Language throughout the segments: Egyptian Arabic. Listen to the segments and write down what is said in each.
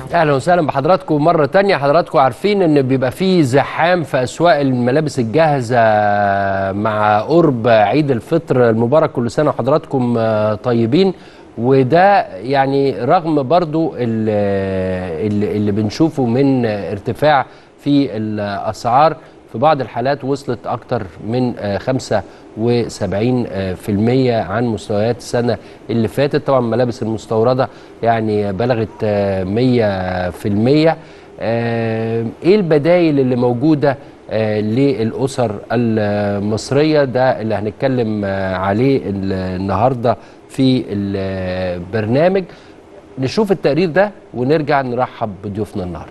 اهلا وسهلا بحضراتكم مره تانية حضراتكم عارفين ان بيبقى فيه زحام في اسواق الملابس الجاهزه مع قرب عيد الفطر المبارك كل سنه وحضراتكم آه، طيبين وده يعني رغم برضو ال- اللي اللي بنشوفه من ارتفاع في الاسعار في بعض الحالات وصلت أكتر من آه، 75 آه، في المية عن مستويات السنة اللي فاتت طبعا الملابس المستوردة يعني بلغت آه، 100 في المية آه، إيه البدايل اللي موجودة آه، للأسر المصرية ده اللي هنتكلم آه، عليه ال- النهاردة في البرنامج نشوف التقرير ده ونرجع نرحب بضيوفنا النهارده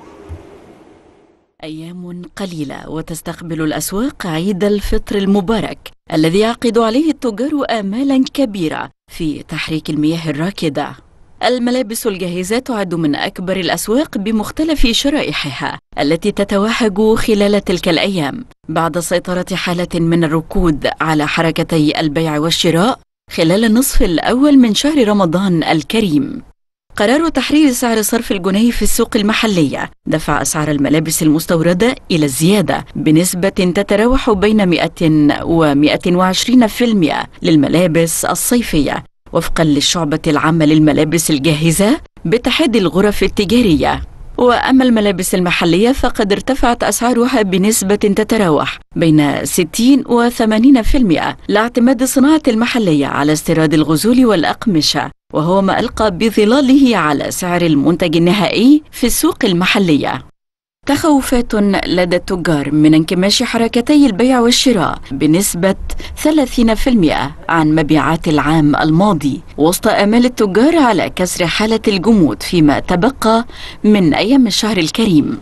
أيام قليلة وتستقبل الأسواق عيد الفطر المبارك الذي يعقد عليه التجار آمالا كبيرة في تحريك المياه الراكدة الملابس الجاهزة تعد من أكبر الأسواق بمختلف شرائحها التي تتوهج خلال تلك الأيام بعد سيطرة حالة من الركود على حركتي البيع والشراء خلال النصف الأول من شهر رمضان الكريم قرار تحرير سعر صرف الجنيه في السوق المحلية دفع أسعار الملابس المستوردة إلى الزيادة بنسبة تتراوح بين 100 و 120 في المئة للملابس الصيفية وفقا للشعبة العامة للملابس الجاهزة باتحاد الغرف التجارية وأما الملابس المحلية فقد ارتفعت أسعارها بنسبة تتراوح بين 60 و 80 في المئة لاعتماد الصناعة المحلية على استيراد الغزول والأقمشة وهو ما ألقى بظلاله على سعر المنتج النهائي في السوق المحلية تخوفات لدى التجار من انكماش حركتي البيع والشراء بنسبة 30% عن مبيعات العام الماضي وسط آمال التجار على كسر حالة الجمود فيما تبقى من أيام الشهر الكريم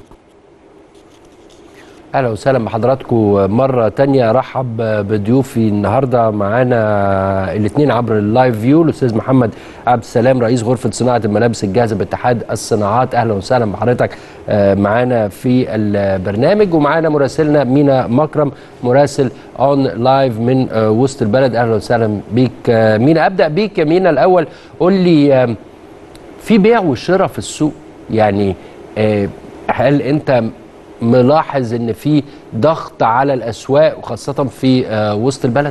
اهلا وسهلا بحضراتكم مره تانية رحب بضيوفي النهارده معانا الاثنين عبر اللايف فيو الاستاذ محمد عبد السلام رئيس غرفه صناعه الملابس الجاهزه باتحاد الصناعات اهلا وسهلا بحضرتك آه، معانا في البرنامج ومعانا مراسلنا مينا مكرم مراسل اون لايف من آه، وسط البلد اهلا وسهلا بيك آه، مينا ابدا بيك يا مينا الاول قول لي آم، في بيع وشراء في السوق يعني آه، هل انت ملاحظ ان في ضغط على الاسواق وخاصه في آه، وسط البلد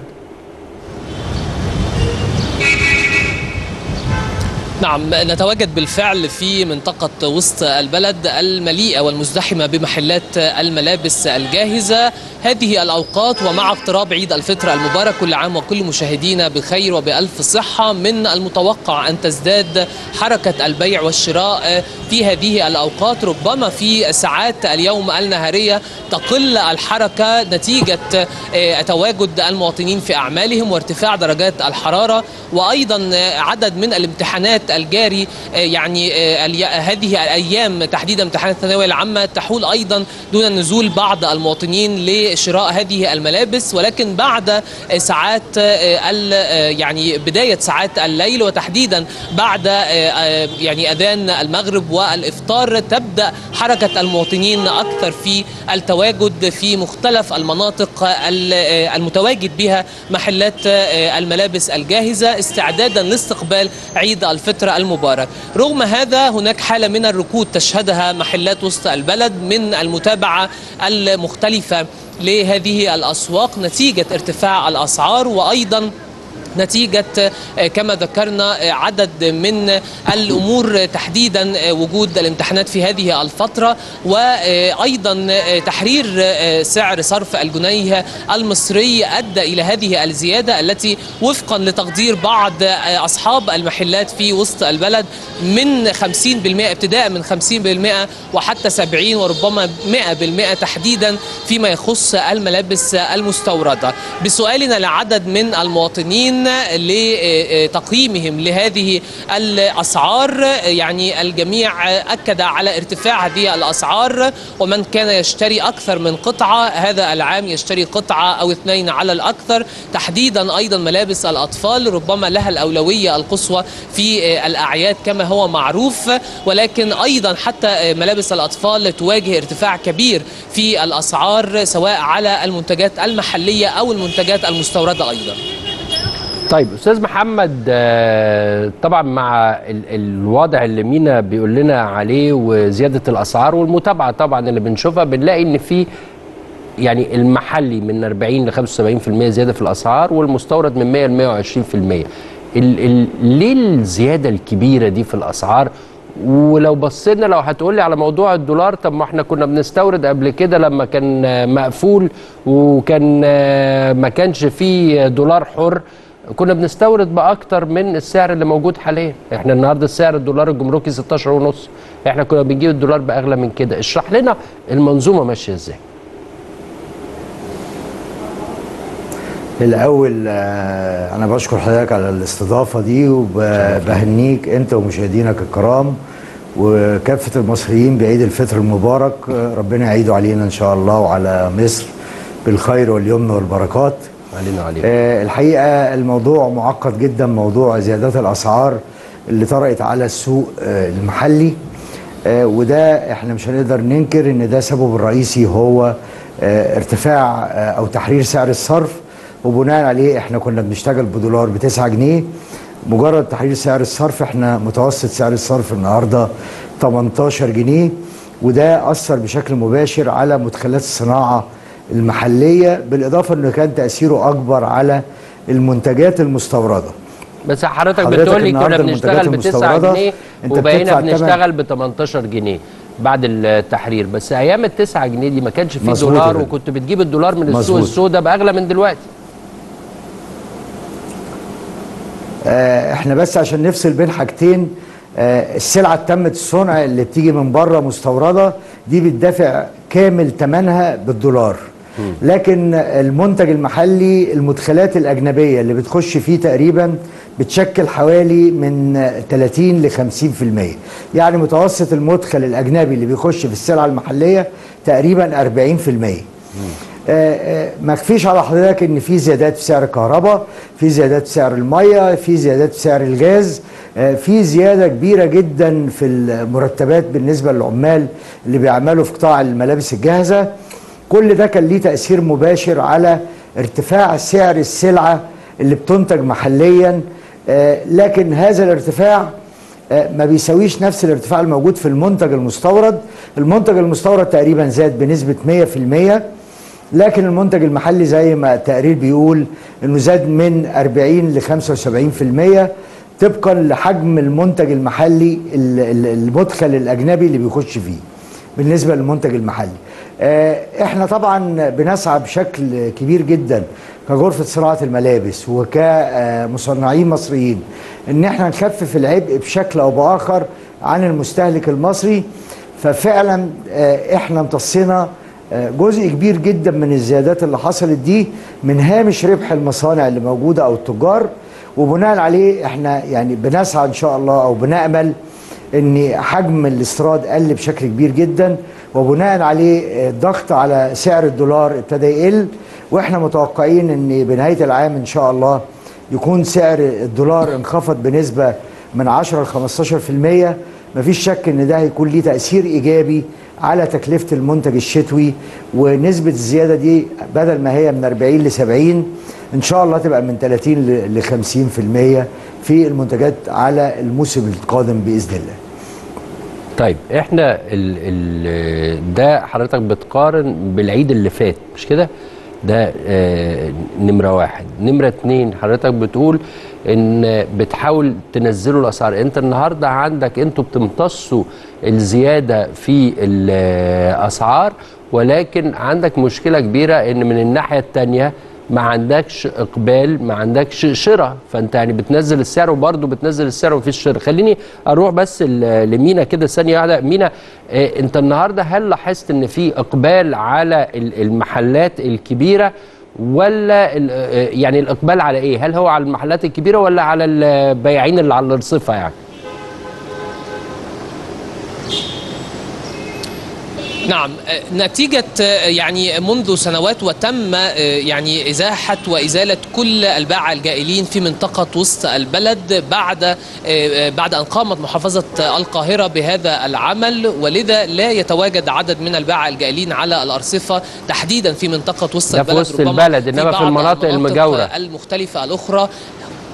نعم نتواجد بالفعل في منطقة وسط البلد المليئة والمزدحمة بمحلات الملابس الجاهزة هذه الأوقات ومع اقتراب عيد الفطر المبارك كل عام وكل مشاهدينا بخير وبألف صحة من المتوقع أن تزداد حركة البيع والشراء في هذه الأوقات ربما في ساعات اليوم النهارية تقل الحركة نتيجة آه، تواجد المواطنين في أعمالهم وارتفاع درجات الحرارة وأيضا آه، عدد من الامتحانات الجاري آه، يعني آه، الي- هذه الأيام تحديدا امتحانات الثانوية العامة تحول أيضا دون نزول بعض المواطنين لشراء هذه الملابس ولكن بعد آه، ساعات آه، ال- آه، يعني بداية ساعات الليل وتحديدا بعد آه، آه، يعني أذان المغرب والإفطار تبدأ حركة المواطنين أكثر في التواجد في مختلف المناطق ال- آه، المتواجد بها محلات آه، الملابس الجاهزة استعدادا لاستقبال عيد الفطر المبارك رغم هذا هناك حالة من الركود تشهدها محلات وسط البلد من المتابعة المختلفة لهذه الأسواق نتيجة ارتفاع الأسعار وأيضا نتيجة آه، كما ذكرنا آه، عدد من الأمور تحديدا آه، وجود الامتحانات في هذه الفترة وأيضا آه، تحرير آه، سعر صرف الجنيه المصري أدى إلى هذه الزيادة التي وفقا لتقدير بعض آه، أصحاب المحلات في وسط البلد من 50% ابتداء من 50% وحتى 70 وربما 100% تحديدا فيما يخص الملابس المستوردة بسؤالنا لعدد من المواطنين لتقييمهم لهذه الأسعار يعني الجميع أكد على ارتفاع هذه الأسعار ومن كان يشتري أكثر من قطعة هذا العام يشتري قطعة أو اثنين على الأكثر تحديدا أيضا ملابس الأطفال ربما لها الأولوية القصوى في الأعياد كما هو معروف ولكن أيضا حتى ملابس الأطفال تواجه ارتفاع كبير في الأسعار سواء على المنتجات المحلية أو المنتجات المستوردة أيضا طيب استاذ محمد آه، طبعا مع ال- الوضع اللي مينا بيقول لنا عليه وزياده الاسعار والمتابعه طبعا اللي بنشوفها بنلاقي ان في يعني المحلي من 40 ل 75% زياده في الاسعار والمستورد من 100 ل 120% ال ال ليه الزياده الكبيره دي في الاسعار ولو بصينا لو هتقولي على موضوع الدولار طب ما احنا كنا بنستورد قبل كده لما كان آه، مقفول وكان آه، ما كانش فيه دولار حر كنا بنستورد باكتر من السعر اللي موجود حاليا احنا النهارده السعر الدولار الجمركي 16 ونص احنا كنا بنجيب الدولار باغلى من كده اشرح لنا المنظومه ماشيه ازاي الأول آه، أنا بشكر حضرتك على الاستضافة دي وبهنيك أنت ومشاهدينك الكرام وكافة المصريين بعيد الفطر المبارك آه، ربنا يعيده علينا إن شاء الله وعلى مصر بالخير واليمن والبركات علينا عليك آه، الحقيقة الموضوع معقد جدا موضوع زيادات الأسعار اللي طرأت على السوق آه، المحلي آه، وده احنا مش هنقدر ننكر ان ده سببه الرئيسي هو آه، ارتفاع آه، او تحرير سعر الصرف وبناء عليه احنا كنا بنشتغل بدولار ب 9 جنيه مجرد تحرير سعر الصرف احنا متوسط سعر الصرف النهارده 18 جنيه وده اثر بشكل مباشر على مدخلات الصناعه المحليه بالاضافه انه كان تاثيره اكبر على المنتجات المستورده بس حضرتك حضرتك بتقول لي كنا النهاردة بنشتغل ب المنتجات 9 المستوردة جنيه أنت وبقينا بتدفع التمن. بنشتغل ب 18 جنيه بعد التحرير بس ايام ال 9 جنيه دي ما كانش فيه مظبوط دولار يا فندم. وكنت بتجيب الدولار من السوق مظبوط. السوداء باغلى من دلوقتي آه، احنا بس عشان نفصل بين حاجتين آه، السلعه تمت الصنع اللي بتيجي من بره مستورده دي بتدفع كامل ثمنها بالدولار لكن المنتج المحلي المدخلات الاجنبيه اللي بتخش فيه تقريبا بتشكل حوالي من 30 ل 50% يعني متوسط المدخل الاجنبي اللي بيخش في السلعه المحليه تقريبا 40% آه، آه، ما يخفيش على حضرتك ان في زيادات في سعر الكهرباء في زيادات في سعر الميه في زيادات في سعر الغاز آه، في زياده كبيره جدا في المرتبات بالنسبه للعمال اللي بيعملوا في قطاع الملابس الجاهزه كل ده كان ليه تاثير مباشر على ارتفاع سعر السلعه اللي بتنتج محليا آه، لكن هذا الارتفاع آه، ما بيساويش نفس الارتفاع الموجود في المنتج المستورد المنتج المستورد تقريبا زاد بنسبة 100% لكن المنتج المحلي زي ما التقرير بيقول انه زاد من 40 ل 75% طبقا لحجم المنتج المحلي ال- ال- المدخل الاجنبي اللي بيخش فيه بالنسبه للمنتج المحلي آه، احنا طبعا بنسعى بشكل كبير جدا كغرفه صناعه الملابس وكمصنعين مصريين ان احنا نخفف العبء بشكل او باخر عن المستهلك المصري ففعلا آه، احنا امتصينا آه، جزء كبير جدا من الزيادات اللي حصلت دي من هامش ربح المصانع اللي موجوده او التجار وبناء عليه احنا يعني بنسعى ان شاء الله او بنامل ان حجم الاستيراد قل بشكل كبير جدا وبناء عليه آه، الضغط على سعر الدولار ابتدى يقل واحنا متوقعين ان بنهايه العام ان شاء الله يكون سعر الدولار انخفض بنسبه من 10 ل 15% مفيش شك ان ده هيكون ليه تاثير ايجابي على تكلفه المنتج الشتوي ونسبه الزياده دي بدل ما هي من 40 ل 70 ان شاء الله تبقى من 30 ل 50% في المنتجات على الموسم القادم باذن الله. طيب احنا ال ال ده حضرتك بتقارن بالعيد اللي فات مش كده؟ ده آه نمرة واحد نمرة اتنين حضرتك بتقول ان بتحاول تنزلوا الاسعار انت النهاردة عندك انتوا بتمتصوا الزيادة في الاسعار ولكن عندك مشكلة كبيرة ان من الناحية التانية ما عندكش اقبال ما عندكش شراء فانت يعني بتنزل السعر وبرضه بتنزل السعر ومفيش شراء خليني اروح بس ل- لمينا كده ثانيه واحده مينا آه، انت النهارده هل لاحظت ان في اقبال على ال- المحلات الكبيره ولا ال- آه، يعني الاقبال على ايه هل هو على المحلات الكبيره ولا على البياعين اللي على الرصيفه يعني نعم آه، نتيجة آه، يعني منذ سنوات وتم آه، يعني إزاحة وإزالة كل الباعة الجائلين في منطقة وسط البلد بعد آه، آه، بعد أن قامت محافظة القاهرة بهذا العمل ولذا لا يتواجد عدد من الباعة الجائلين على الأرصفة تحديدا في منطقة وسط ده في البلد وسط ربما البلد، إنما في بعض المناطق المجاورة. المختلفة الأخرى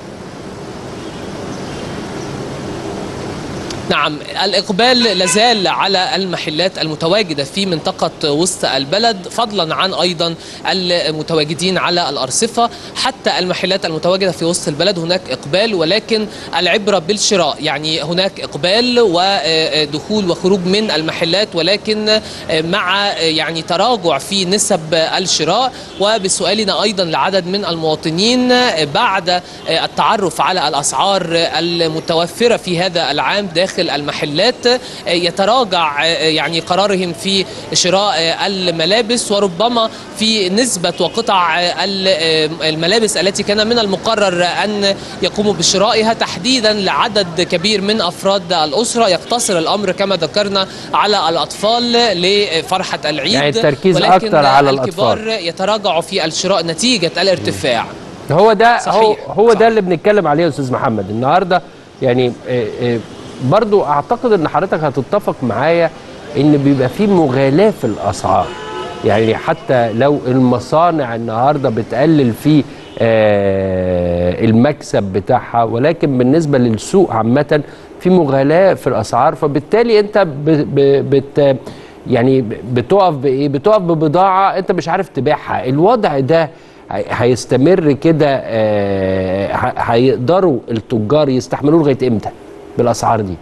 نعم الإقبال لازال على المحلات المتواجدة في منطقة وسط البلد فضلا عن أيضا المتواجدين على الأرصفة حتى المحلات المتواجدة في وسط البلد هناك إقبال ولكن العبرة بالشراء يعني هناك إقبال ودخول وخروج من المحلات ولكن مع يعني تراجع في نسب الشراء وبسؤالنا أيضا لعدد من المواطنين بعد التعرف على الأسعار المتوفرة في هذا العام داخل المحلات يتراجع يعني قرارهم في شراء الملابس وربما في نسبة وقطع الملابس التي كان من المقرر أن يقوموا بشرائها تحديدا لعدد كبير من أفراد الأسرة يقتصر الأمر كما ذكرنا على الأطفال لفرحة العيد يعني التركيز ولكن أكتر على الكبار الأطفال. يتراجعوا في الشراء نتيجة الارتفاع هو ده هو صحيح، هو صحيح. ده اللي بنتكلم عليه يا استاذ محمد النهارده يعني آه، آه، برضو اعتقد ان حضرتك هتتفق معايا ان بيبقى في مغالاة في الاسعار يعني حتى لو المصانع النهارده بتقلل في آه، المكسب بتاعها ولكن بالنسبه للسوق عامه في مغالاة في الاسعار فبالتالي انت ب- ب- بت يعني بتقف بايه بتقف ببضاعه انت مش عارف تبيعها الوضع ده هي- هيستمر كده آه، ه- هيقدروا التجار يستحملوه لغايه امتى بالاسعار دي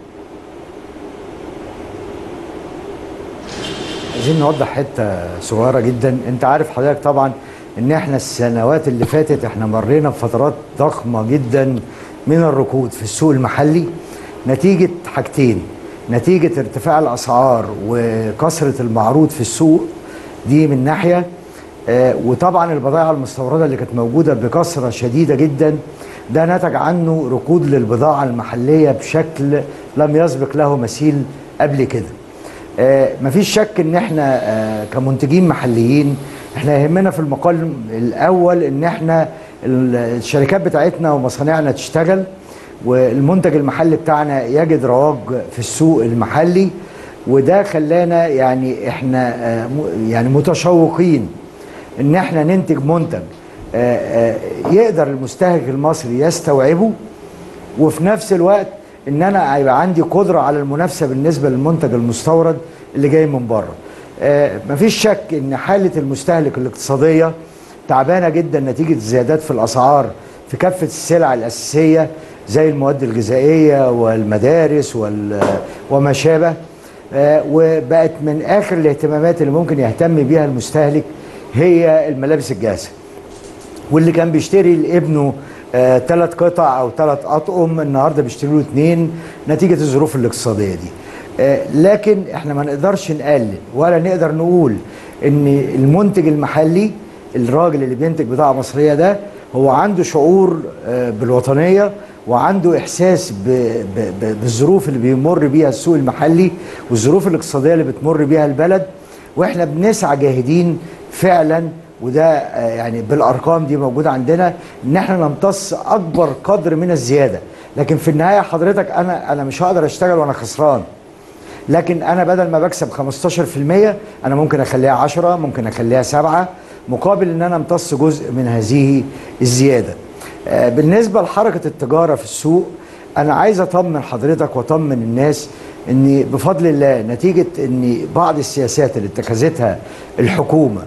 عايزين نوضح حته صغيره جدا انت عارف حضرتك طبعا ان احنا السنوات اللي فاتت احنا مرينا بفترات ضخمه جدا من الركود في السوق المحلي نتيجه حاجتين نتيجه ارتفاع الاسعار وكثره المعروض في السوق دي من ناحيه آه، وطبعا البضائع المستورده اللي كانت موجوده بكثره شديده جدا ده نتج عنه ركود للبضاعه المحليه بشكل لم يسبق له مثيل قبل كده آه، مفيش شك ان احنا آه، كمنتجين محليين احنا يهمنا في المقام الاول ان احنا ال- الشركات بتاعتنا ومصانعنا تشتغل والمنتج المحلي بتاعنا يجد رواج في السوق المحلي وده خلانا يعني احنا آه، م- يعني متشوقين ان احنا ننتج منتج آه، آه، يقدر المستهلك المصري يستوعبه وفي نفس الوقت ان انا هيبقى عندي قدره على المنافسه بالنسبه للمنتج المستورد اللي جاي من بره. آه مفيش شك ان حاله المستهلك الاقتصاديه تعبانه جدا نتيجه الزيادات في الاسعار في كافه السلع الاساسيه زي المواد الغذائيه والمدارس وال- وما شابه. آه وبقت من اخر الاهتمامات اللي ممكن يهتم بيها المستهلك هي الملابس الجاهزه. واللي كان بيشتري لابنه ثلاث قطع او ثلاث اطقم النهارده بيشتري له اثنين نتيجه الظروف الاقتصاديه دي. آه، لكن احنا ما نقدرش نقلل ولا نقدر نقول ان المنتج المحلي الراجل اللي بينتج بضاعه مصريه ده هو عنده شعور آه، بالوطنيه وعنده احساس ب- ب- ب- بالظروف اللي بيمر بيها السوق المحلي والظروف الاقتصاديه اللي بتمر بيها البلد واحنا بنسعى جاهدين فعلا وده آه، يعني بالارقام دي موجوده عندنا ان احنا نمتص اكبر قدر من الزياده لكن في النهايه حضرتك انا انا مش هقدر اشتغل وانا خسران لكن انا بدل ما بكسب 15% انا ممكن اخليها 10 ممكن اخليها 7 مقابل ان انا امتص جزء من هذه الزياده آه، بالنسبه لحركه التجاره في السوق انا عايز اطمن حضرتك واطمن الناس ان بفضل الله نتيجه ان بعض السياسات اللي اتخذتها الحكومه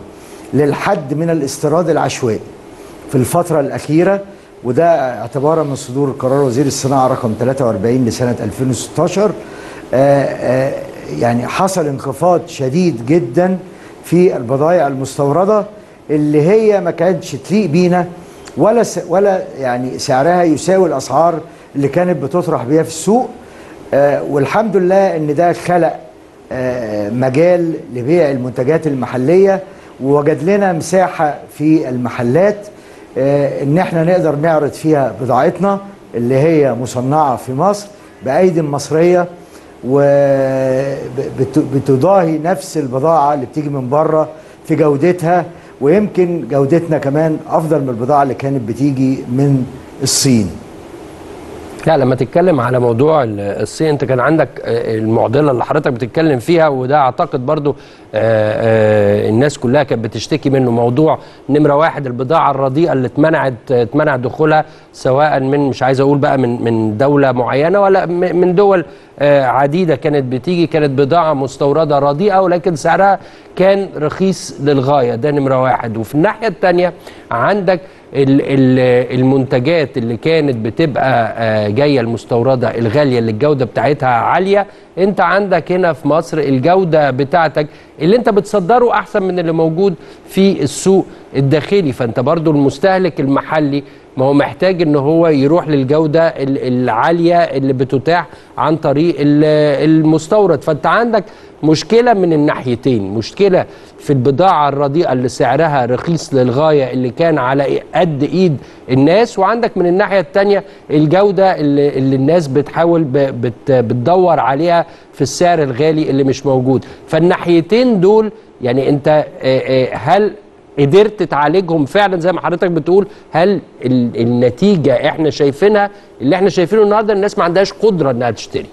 للحد من الاستيراد العشوائي في الفترة الأخيرة وده اعتبارا من صدور قرار وزير الصناعة رقم 43 لسنة 2016 آه، آه، يعني حصل انخفاض شديد جدا في البضائع المستوردة اللي هي ما كانتش تليق بينا ولا س- ولا يعني سعرها يساوي الأسعار اللي كانت بتطرح بيها في السوق آه، والحمد لله ان ده خلق آه، مجال لبيع المنتجات المحليه ووجد لنا مساحه في المحلات آه، ان احنا نقدر نعرض فيها بضاعتنا اللي هي مصنعه في مصر بايدي مصريه وبتضاهي نفس البضاعه اللي بتيجي من بره في جودتها ويمكن جودتنا كمان افضل من البضاعه اللي كانت بتيجي من الصين. لا لما تتكلم على موضوع ال- الصين انت كان عندك آه، المعضله اللي حضرتك بتتكلم فيها وده اعتقد برضو آه، آه، الناس كلها كانت بتشتكي منه موضوع نمره واحد البضاعه الرديئه اللي اتمنعت اتمنع دخولها سواء من مش عايز اقول بقى من من دوله معينه ولا م- من دول آه، عديده كانت بتيجي كانت بضاعه مستورده رديئه ولكن سعرها كان رخيص للغايه ده نمره واحد وفي الناحيه الثانيه عندك ال- ال- المنتجات اللي كانت بتبقى آه، جايه المستورده الغاليه اللي الجوده بتاعتها عاليه انت عندك هنا في مصر الجوده بتاعتك اللي انت بتصدره احسن من اللي موجود في السوق الداخلي فانت برضو المستهلك المحلي ما هو محتاج ان هو يروح للجوده ال- العاليه اللي بتتاح عن طريق ال- المستورد فانت عندك مشكله من الناحيتين مشكله في البضاعه الرديئه اللي سعرها رخيص للغايه اللي كان على قد ايد الناس وعندك من الناحيه الثانيه الجوده اللي, اللي الناس بتحاول ب- بت بتدور عليها في السعر الغالي اللي مش موجود فالناحيتين دول يعني انت آه، آه، هل قدرت تعالجهم فعلا زي ما حضرتك بتقول هل ال- النتيجه احنا شايفينها اللي احنا شايفينه النهارده الناس ما عندهاش قدره انها تشتري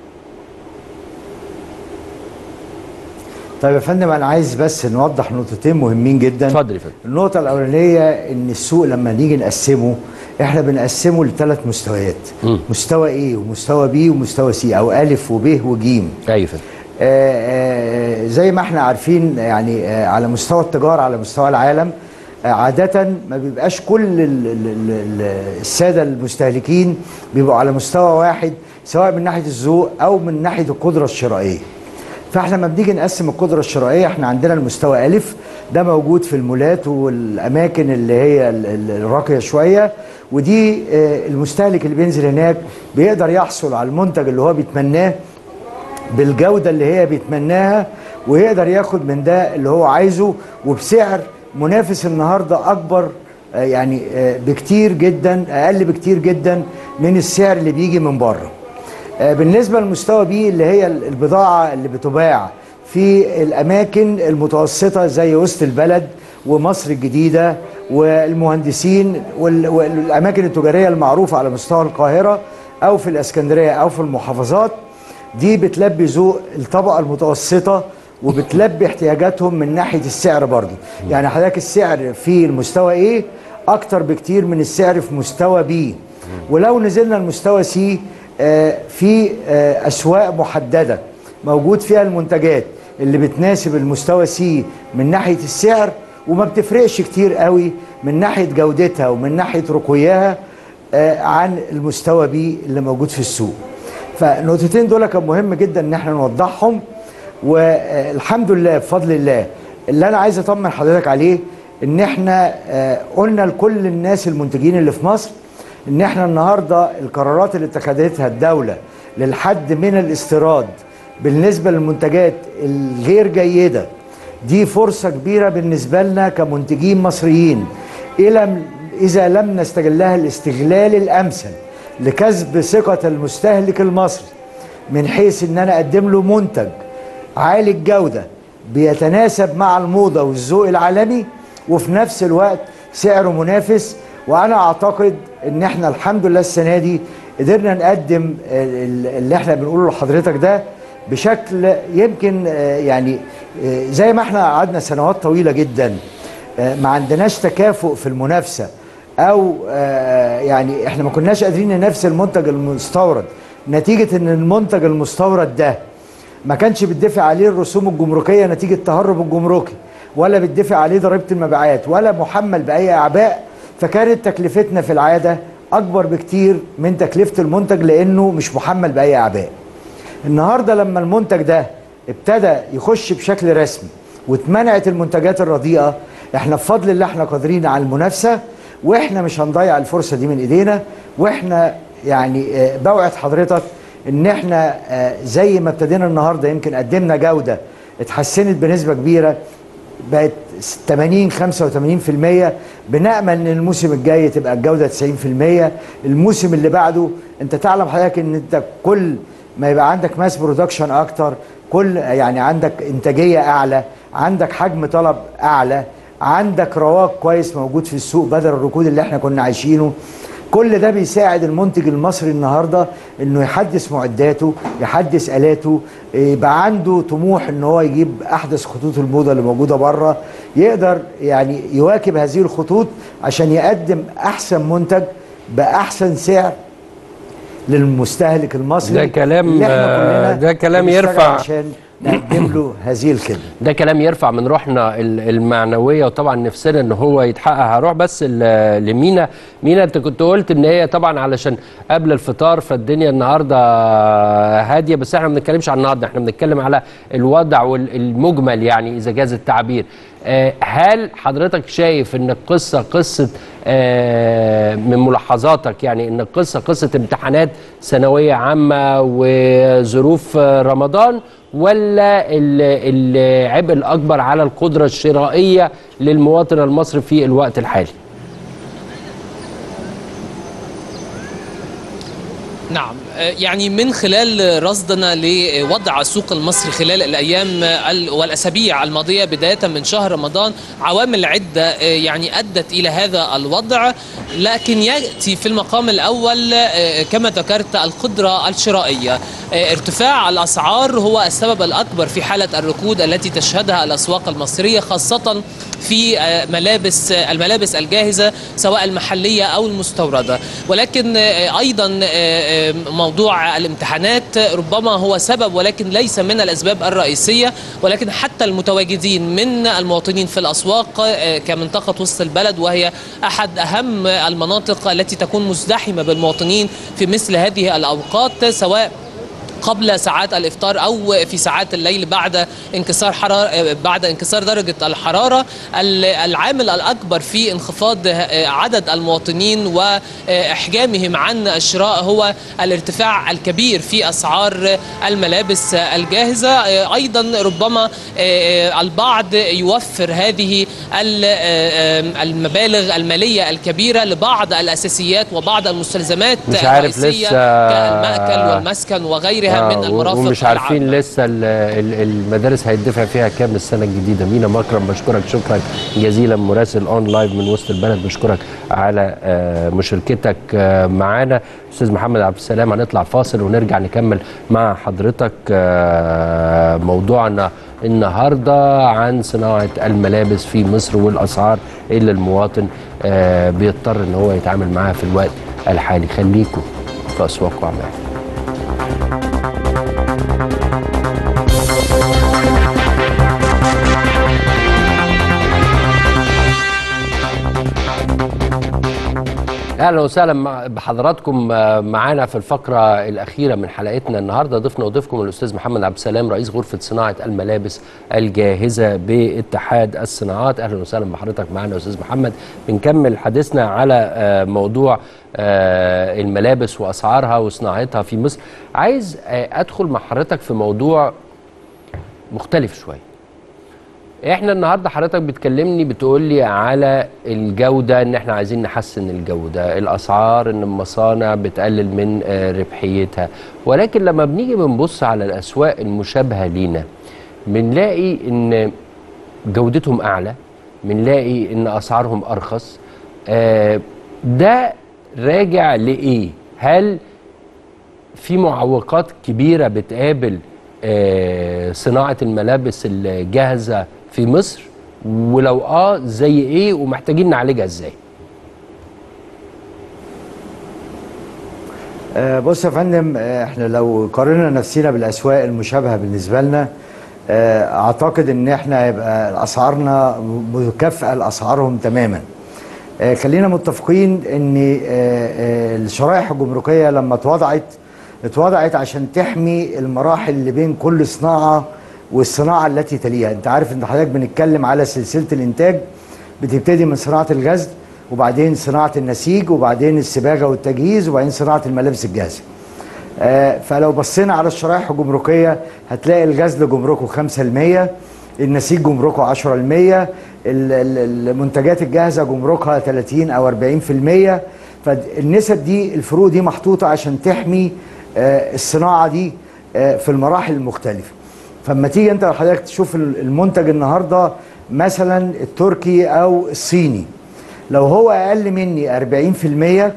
طيب يا فندم انا عايز بس نوضح نقطتين مهمين جدا اتفضل يا فندم النقطة الأولانية إن السوق لما نيجي نقسمه إحنا بنقسمه لثلاث مستويات مم. مستوى A ومستوى B ومستوى C أو ألف وب وجيم ايوه يا فندم آه، آه، زي ما احنا عارفين يعني آه، على مستوى التجارة على مستوى العالم آه، عادة ما بيبقاش كل ال- ال- ال- ال- السادة المستهلكين بيبقوا على مستوى واحد سواء من ناحية الذوق أو من ناحية القدرة الشرائية فاحنا لما بنيجي نقسم القدرة الشرائية احنا عندنا المستوى ألف ده موجود في المولات والأماكن اللي هي ال- ال- الراقية شوية ودي آه، المستهلك اللي بينزل هناك بيقدر يحصل على المنتج اللي هو بيتمناه بالجودة اللي هي بيتمناها ويقدر ياخد من ده اللي هو عايزه وبسعر منافس النهاردة أكبر آه، يعني آه، بكتير جدا أقل بكتير جدا من السعر اللي بيجي من بره آه، بالنسبة للمستوى بي اللي هي البضاعة اللي بتباع في الأماكن المتوسطة زي وسط البلد ومصر الجديدة والمهندسين وال- والأماكن التجارية المعروفة على مستوى القاهرة أو في الإسكندرية أو في المحافظات دي بتلبي ذوق الطبقة المتوسطة وبتلبي احتياجاتهم من ناحية السعر برضو يعني حضرتك السعر في المستوى ايه اكتر بكتير من السعر في مستوى بي ولو نزلنا المستوى سي آه، في آه، اسواق محددة موجود فيها المنتجات اللي بتناسب المستوى سي من ناحية السعر وما بتفرقش كتير قوي من ناحية جودتها ومن ناحية رقيها آه، عن المستوى بي اللي موجود في السوق فالنقطتين دول كان مهم جدا ان احنا نوضحهم والحمد لله بفضل الله اللي انا عايز اطمن حضرتك عليه ان احنا آه، قلنا لكل الناس المنتجين اللي في مصر ان احنا النهارده القرارات اللي اتخذتها الدوله للحد من الاستيراد بالنسبه للمنتجات الغير جيده دي فرصه كبيره بالنسبه لنا كمنتجين مصريين الى اذا لم نستغلها الاستغلال الامثل لكسب ثقه المستهلك المصري من حيث ان انا اقدم له منتج عالي الجوده بيتناسب مع الموضه والذوق العالمي وفي نفس الوقت سعره منافس وانا اعتقد ان احنا الحمد لله السنه دي قدرنا نقدم ال- اللي احنا بنقوله لحضرتك ده بشكل يمكن آه، يعني آه، زي ما احنا قعدنا سنوات طويله جدا آه، ما عندناش تكافؤ في المنافسه او آه، يعني احنا ما كناش قادرين ننافس المنتج المستورد نتيجه ان المنتج المستورد ده ما كانش بيدفع عليه الرسوم الجمركيه نتيجه تهرب الجمركي ولا بيدفع عليه ضريبه المبيعات ولا محمل باي اعباء فكانت تكلفتنا في العاده اكبر بكتير من تكلفه المنتج لانه مش محمل باي اعباء. النهارده لما المنتج ده ابتدى يخش بشكل رسمي واتمنعت المنتجات الرديئه احنا بفضل الله احنا قادرين على المنافسه واحنا مش هنضيع الفرصه دي من ايدينا واحنا يعني آه، بوعد حضرتك ان احنا آه، زي ما ابتدينا النهارده يمكن قدمنا جوده اتحسنت بنسبه كبيره بقت 80 85% بنامل ان الموسم الجاي تبقى الجوده 90% الموسم اللي بعده انت تعلم حضرتك ان انت كل ما يبقى عندك ماس برودكشن اكتر كل يعني عندك انتاجيه اعلى عندك حجم طلب اعلى عندك رواق كويس موجود في السوق بدل الركود اللي احنا كنا عايشينه كل ده بيساعد المنتج المصري النهارده انه يحدث معداته يحدث الاته يبقى عنده طموح ان هو يجيب احدث خطوط الموضه اللي موجوده بره يقدر يعني يواكب هذه الخطوط عشان يقدم احسن منتج باحسن سعر للمستهلك المصري ده كلام- اللي احنا كلنا ده كلام بنشتغل يرفع- عشان نقدم له هذه الخدمه ده كلام يرفع من روحنا ال- المعنويه وطبعا نفسنا ان هو يتحقق هروح بس ل- لمينا مينا انت كنت قلت ان هي طبعا علشان قبل الفطار فالدنيا النهارده هاديه بس احنا ما بنتكلمش عن النهارده احنا بنتكلم على الوضع والمجمل يعني اذا جاز التعبير آه، هل حضرتك شايف ان القصه قصه آه، من ملاحظاتك يعني ان القصه قصه امتحانات ثانويه عامه وظروف آه، رمضان ولا ال- العبء الاكبر على القدره الشرائيه للمواطن المصري في الوقت الحالي؟ نعم آه، يعني من خلال رصدنا لوضع السوق المصري خلال الايام ال- والاسابيع الماضيه بدايه من شهر رمضان عوامل عده آه، يعني ادت الى هذا الوضع لكن ياتي في المقام الاول آه، كما ذكرت القدره الشرائيه آه، ارتفاع الاسعار هو السبب الاكبر في حاله الركود التي تشهدها الاسواق المصريه خاصه في آه، ملابس آه، الملابس الجاهزه سواء المحليه او المستورده ولكن آه، ايضا آه، آه، موضوع الامتحانات ربما هو سبب ولكن ليس من الاسباب الرئيسيه ولكن حتى المتواجدين من المواطنين في الاسواق آه، كمنطقه وسط البلد وهي احد اهم المناطق التي تكون مزدحمه بالمواطنين في مثل هذه الاوقات سواء قبل ساعات الافطار او في ساعات الليل بعد انكسار حرارة بعد انكسار درجه الحراره ال- العامل الاكبر في انخفاض عدد المواطنين واحجامهم عن الشراء هو الارتفاع الكبير في اسعار الملابس الجاهزه ايضا ربما البعض يوفر هذه ال- المبالغ الماليه الكبيره لبعض الاساسيات وبعض المستلزمات مش عارف الرئيسيه لسه- كالمأكل والمسكن وغيرها آه، من و- المرافق ومش عارفين العامة. لسه ال- ال- المدارس هيدفع فيها كام السنه الجديده مينا مكرم بشكرك شكرا جزيلا مراسل اون لايف من وسط البلد بشكرك على آه، مشاركتك آه، معانا استاذ محمد عبد السلام هنطلع فاصل ونرجع نكمل مع حضرتك آه، موضوعنا النهارده عن صناعه الملابس في مصر والاسعار اللي المواطن آه، بيضطر ان هو يتعامل معاها في الوقت الحالي خليكم في اسواق واعمال اهلا وسهلا مع- بحضراتكم آه، معانا في الفقره الاخيره من حلقتنا النهارده ضيفنا وضيفكم الاستاذ محمد عبد السلام رئيس غرفه صناعه الملابس الجاهزه باتحاد الصناعات اهلا وسهلا بحضرتك معانا يا استاذ محمد بنكمل حديثنا على آه، موضوع آه، الملابس واسعارها وصناعتها في مصر عايز آه، ادخل مع حضرتك في موضوع مختلف شويه احنا النهارده حضرتك بتكلمني بتقول لي على الجوده ان احنا عايزين نحسن الجوده الاسعار ان المصانع بتقلل من آه، ربحيتها ولكن لما بنيجي بنبص على الاسواق المشابهه لينا بنلاقي ان جودتهم اعلى بنلاقي ان اسعارهم ارخص آه، ده راجع لايه هل في معوقات كبيرة بتقابل آه، صناعة الملابس الجاهزة في مصر ولو اه زي ايه ومحتاجين نعالجها ازاي آه، بص يا فندم آه، احنا لو قارنا نفسنا بالاسواق المشابهه بالنسبه لنا آه، اعتقد ان احنا هيبقى اسعارنا مكافئه لاسعارهم تماما آه، خلينا متفقين ان آه، آه، الشرائح الجمركيه لما اتوضعت اتوضعت عشان تحمي المراحل اللي بين كل صناعه والصناعه التي تليها انت عارف ان حضرتك بنتكلم على سلسله الانتاج بتبتدي من صناعه الغزل وبعدين صناعه النسيج وبعدين الصباغه والتجهيز وبعدين صناعه الملابس الجاهزه آه، فلو بصينا على الشرائح الجمركيه هتلاقي الغزل جمركه 5% النسيج جمركه 10% ال- ال- المنتجات الجاهزه جمركها 30 او 40% فالنسب دي الفروق دي محطوطه عشان تحمي آه، الصناعه دي آه، في المراحل المختلفه فلما تيجي انت حضرتك تشوف المنتج النهارده مثلا التركي او الصيني لو هو اقل مني 40%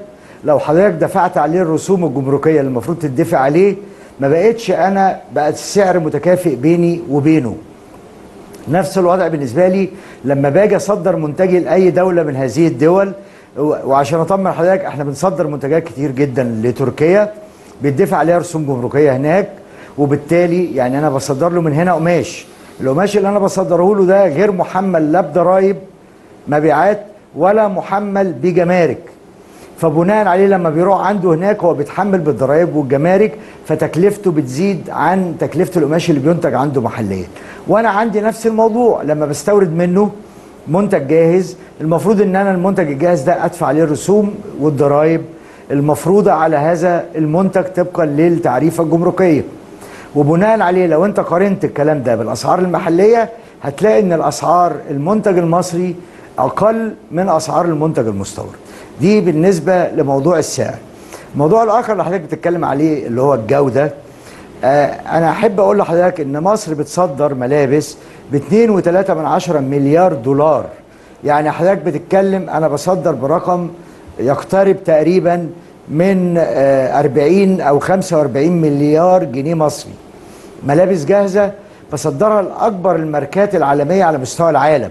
لو حضرتك دفعت عليه الرسوم الجمركيه اللي المفروض تدفع عليه ما بقتش انا بقت السعر متكافئ بيني وبينه نفس الوضع بالنسبه لي لما باجي اصدر منتجي لاي دوله من هذه الدول و- وعشان اطمن حضرتك احنا بنصدر منتجات كتير جدا لتركيا بيدفع عليها رسوم جمركيه هناك وبالتالي يعني انا بصدر له من هنا قماش القماش اللي انا بصدره له ده غير محمل لا بضرايب مبيعات ولا محمل بجمارك فبناء عليه لما بيروح عنده هناك هو بيتحمل بالضرائب والجمارك فتكلفته بتزيد عن تكلفه القماش اللي بينتج عنده محليا وانا عندي نفس الموضوع لما بستورد منه منتج جاهز المفروض ان انا المنتج الجاهز ده ادفع عليه الرسوم والضرائب المفروضه على هذا المنتج طبقا للتعريفه الجمركيه وبناء عليه لو انت قارنت الكلام ده بالاسعار المحليه هتلاقي ان الاسعار المنتج المصري اقل من اسعار المنتج المستورد دي بالنسبه لموضوع السعر الموضوع الاخر اللي حضرتك بتتكلم عليه اللي هو الجوده آه انا احب اقول لحضرتك ان مصر بتصدر ملابس ب 2.3 من عشرة مليار دولار يعني حضرتك بتتكلم انا بصدر برقم يقترب تقريبا من آه 40 او 45 مليار جنيه مصري ملابس جاهزه بصدرها لاكبر الماركات العالميه على مستوى العالم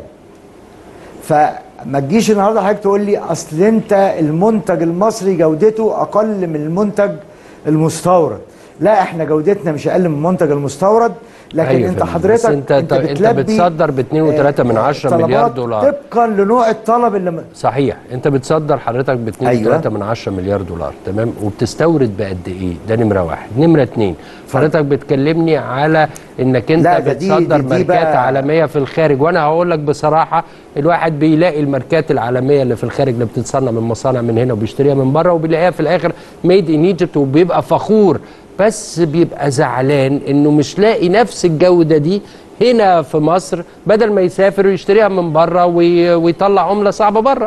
فما تجيش النهارده حضرتك تقول لي اصل انت المنتج المصري جودته اقل من المنتج المستورد لا احنا جودتنا مش اقل من المنتج المستورد لكن أيوة انت فهمت. حضرتك بس انت انت, انت بتلبي، بتصدر ب 2.3 من آه، 10 مليار طلبات دولار طبقا لنوع الطلب اللي م- صحيح انت بتصدر حضرتك ب 2.3 أيوة. من 10 مليار دولار تمام وبتستورد بقد ايه ده نمره واحد نمره اتنين حضرتك بتكلمني على انك انت لا، ده دي- بتصدر دي- دي ماركات بقى- عالميه في الخارج وانا هقول لك بصراحه الواحد بيلاقي الماركات العالميه اللي في الخارج اللي بتتصنع من مصانع من هنا وبيشتريها من بره وبيلاقيها في الاخر ميد ان ايجيبت وبيبقى فخور بس بيبقى زعلان انه مش لاقي نفس الجوده دي هنا في مصر بدل ما يسافر ويشتريها من بره وي- ويطلع عمله صعبه بره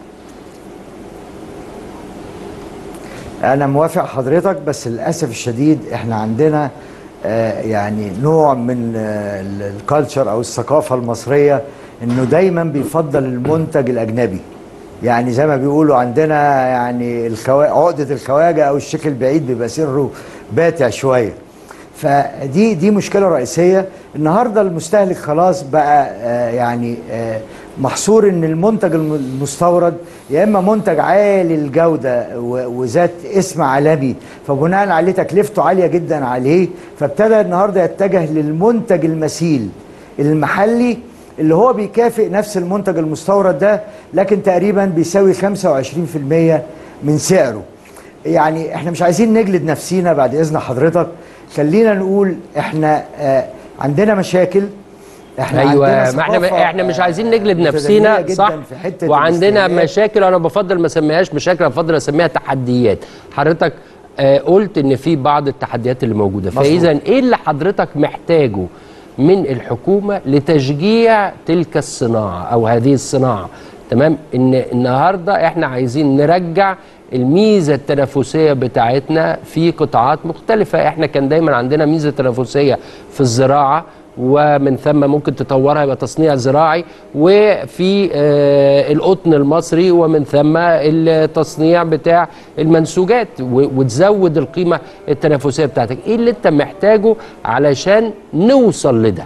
انا موافق حضرتك بس للاسف الشديد احنا عندنا آه، يعني نوع من الكالتشر او الثقافه المصريه انه دايما بيفضل المنتج الاجنبي يعني زي ما بيقولوا عندنا يعني الخوا... عقده الخواجه او الشكل البعيد بيبقى سره باتع شويه فدي دي مشكله رئيسيه النهارده المستهلك خلاص بقى آه يعني آه محصور ان المنتج الم- المستورد يا اما منتج عالي الجوده و- وذات اسم عالمي فبناء عليه تكلفته عاليه جدا عليه فابتدى النهارده يتجه للمنتج المثيل المحلي اللي هو بيكافئ نفس المنتج المستورد ده لكن تقريبا بيساوي 25% من سعره يعني احنا مش عايزين نجلد نفسينا بعد اذن حضرتك خلينا نقول احنا آه عندنا مشاكل احنا ايوه عندنا ما احنا ثقافة، احنا مش آه، عايزين نجلد متدنية نفسينا جداً صح في حتة وعندنا الاستهلاك. مشاكل انا بفضل ما اسميهاش مشاكل انا بفضل اسميها تحديات حضرتك آه قلت ان في بعض التحديات اللي موجوده مظبوط. فاذا ايه اللي حضرتك محتاجه من الحكومه لتشجيع تلك الصناعه او هذه الصناعه تمام ان النهارده احنا عايزين نرجع الميزه التنافسيه بتاعتنا في قطاعات مختلفه احنا كان دايما عندنا ميزه تنافسيه في الزراعه ومن ثم ممكن تطورها يبقى تصنيع زراعي وفي آه، القطن المصري ومن ثم التصنيع بتاع المنسوجات و- وتزود القيمه التنافسيه بتاعتك ايه اللي انت محتاجه علشان نوصل لده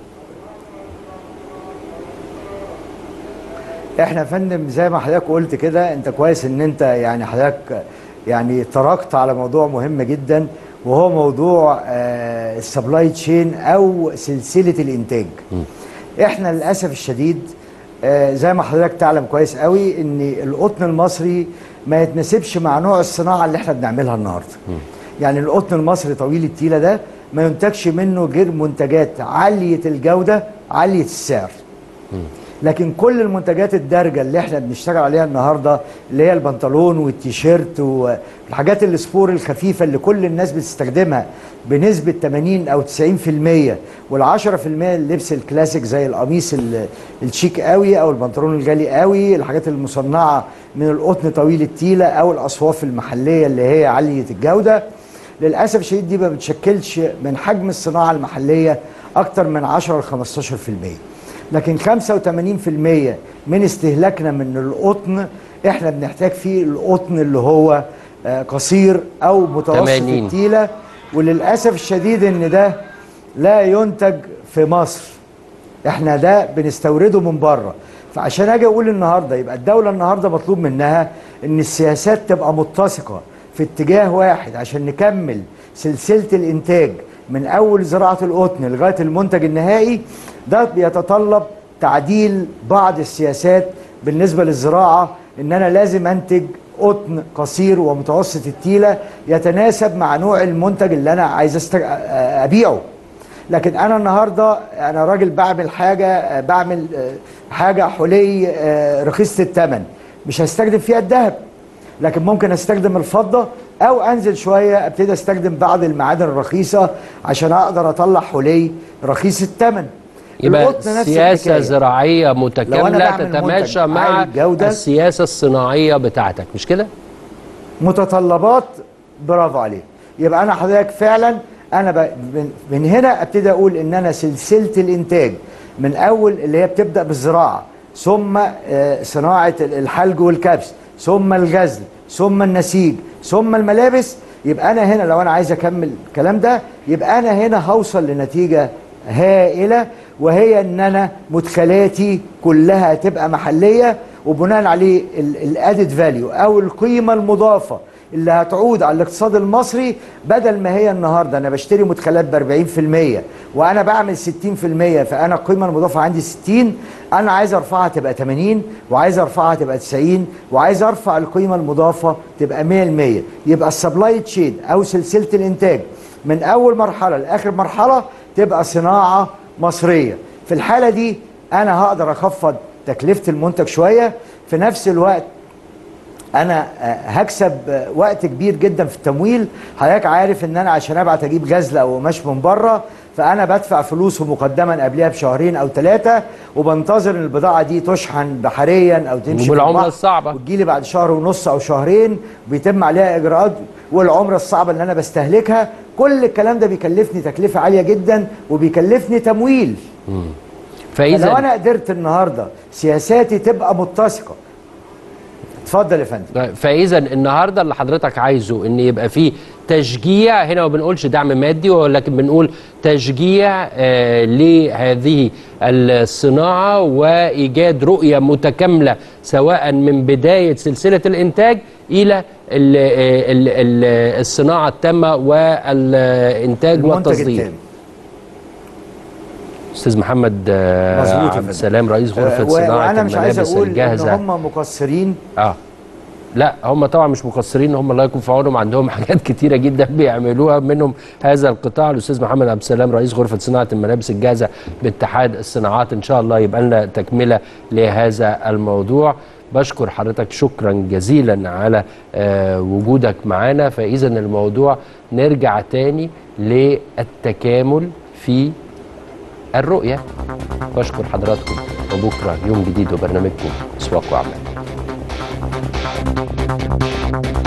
احنا يا فندم زي ما حضرتك قلت كده انت كويس ان انت يعني حضرتك يعني طرقت على موضوع مهم جدا وهو موضوع السبلاي تشين او سلسله الانتاج احنا للاسف الشديد آه، زي ما حضرتك تعلم كويس قوي ان القطن المصري ما يتناسبش مع نوع الصناعه اللي احنا بنعملها النهارده يعني القطن المصري طويل التيله ده ما ينتجش منه غير منتجات عاليه الجوده عاليه السعر لكن كل المنتجات الدارجه اللي احنا بنشتغل عليها النهارده اللي هي البنطلون والتيشيرت والحاجات السبور الخفيفه اللي كل الناس بتستخدمها بنسبه 80 او 90% وال10% اللبس الكلاسيك زي القميص ال- الشيك قوي او البنطلون الغالي قوي الحاجات المصنعه من القطن طويل التيله او الاصواف المحليه اللي هي عاليه الجوده للاسف الشديد دي ما بتشكلش من حجم الصناعه المحليه اكتر من 10 ل 15% لكن 85% من استهلاكنا من القطن احنا بنحتاج فيه القطن اللي هو آه، قصير او متوسط 80. التيله وللاسف الشديد ان ده لا ينتج في مصر احنا ده بنستورده من بره فعشان اجي اقول النهارده يبقى الدوله النهارده مطلوب منها ان السياسات تبقى متسقه في اتجاه واحد عشان نكمل سلسله الانتاج من اول زراعه القطن لغايه المنتج النهائي ده بيتطلب تعديل بعض السياسات بالنسبه للزراعه ان انا لازم انتج قطن قصير ومتوسط التيله يتناسب مع نوع المنتج اللي انا عايز أستج... ابيعه لكن انا النهارده انا راجل بعمل حاجه آه، بعمل آه، حاجه حلي آه، رخيصه الثمن مش هستخدم فيها الذهب لكن ممكن استخدم الفضه او انزل شويه ابتدي استخدم بعض المعادن الرخيصه عشان اقدر اطلع حلي رخيص الثمن يبقى القطن نفس سياسة الحكاية. زراعية لو متكاملة أنا بعمل تتماشى منتج مع عالي الجودة، السياسة الصناعية بتاعتك مش كده؟ متطلبات برافو عليك يبقى انا حضرتك فعلا انا ب... من- من هنا ابتدي اقول ان انا سلسله الانتاج من اول اللي هي بتبدا بالزراعه ثم آه، صناعه ال- الحلج والكبس ثم الغزل ثم النسيج ثم الملابس يبقى انا هنا لو انا عايز اكمل الكلام ده يبقى انا هنا هوصل لنتيجه هائله وهي ان انا مدخلاتي كلها تبقى محليه وبناء عليه الادد فاليو او القيمه المضافه اللي هتعود على الاقتصاد المصري بدل ما هي النهارده انا بشتري مدخلات ب 40% وانا بعمل 60% فانا القيمه المضافه عندي 60 انا عايز ارفعها تبقى 80 وعايز ارفعها تبقى 90 وعايز ارفع القيمه المضافه تبقى 100% يبقى السبلاي تشين او سلسله الانتاج من اول مرحله لاخر مرحله تبقى صناعه مصريه في الحاله دي انا هقدر اخفض تكلفه المنتج شويه في نفس الوقت انا آه، هكسب آه، وقت كبير جدا في التمويل حضرتك عارف ان انا عشان ابعت اجيب غزل او قماش من بره فانا بدفع فلوسه مقدما قبلها بشهرين او ثلاثه وبنتظر ان البضاعه دي تشحن بحريا او تمشي في وبالعملة البحر الصعبة. وتجيلي بعد شهر ونص او شهرين بيتم عليها اجراءات والعمره الصعبه اللي انا بستهلكها كل الكلام ده بيكلفني تكلفه عاليه جدا وبيكلفني تمويل فلو فإذا انا قدرت النهارده سياساتي تبقى متسقه اتفضل يا فندم فاذا النهارده اللي حضرتك عايزه ان يبقى فيه تشجيع هنا ما بنقولش دعم مادي ولكن بنقول تشجيع آه لهذه الصناعه وايجاد رؤيه متكامله سواء من بدايه سلسله الانتاج الى ال ال ال الصناعه التامه والانتاج المنتج والتصدير التام استاذ محمد آه، مظبوط يا عبد فندم. السلام رئيس غرفه آه، و- صناعه وانا مش عايز الملابس اقول ان الجاهزه هم مقصرين اه لا هم طبعا مش مقصرين هم الله يكون في عونهم عندهم حاجات كتيره جدا بيعملوها منهم هذا القطاع الاستاذ محمد عبد السلام رئيس غرفه صناعه الملابس الجاهزه باتحاد الصناعات ان شاء الله يبقى لنا تكمله لهذا الموضوع بشكر حضرتك شكرا جزيلا على آه وجودك معانا فاذا الموضوع نرجع تاني للتكامل في الرؤيه بشكر حضراتكم وبكره يوم جديد وبرنامجكم اسواق واعمال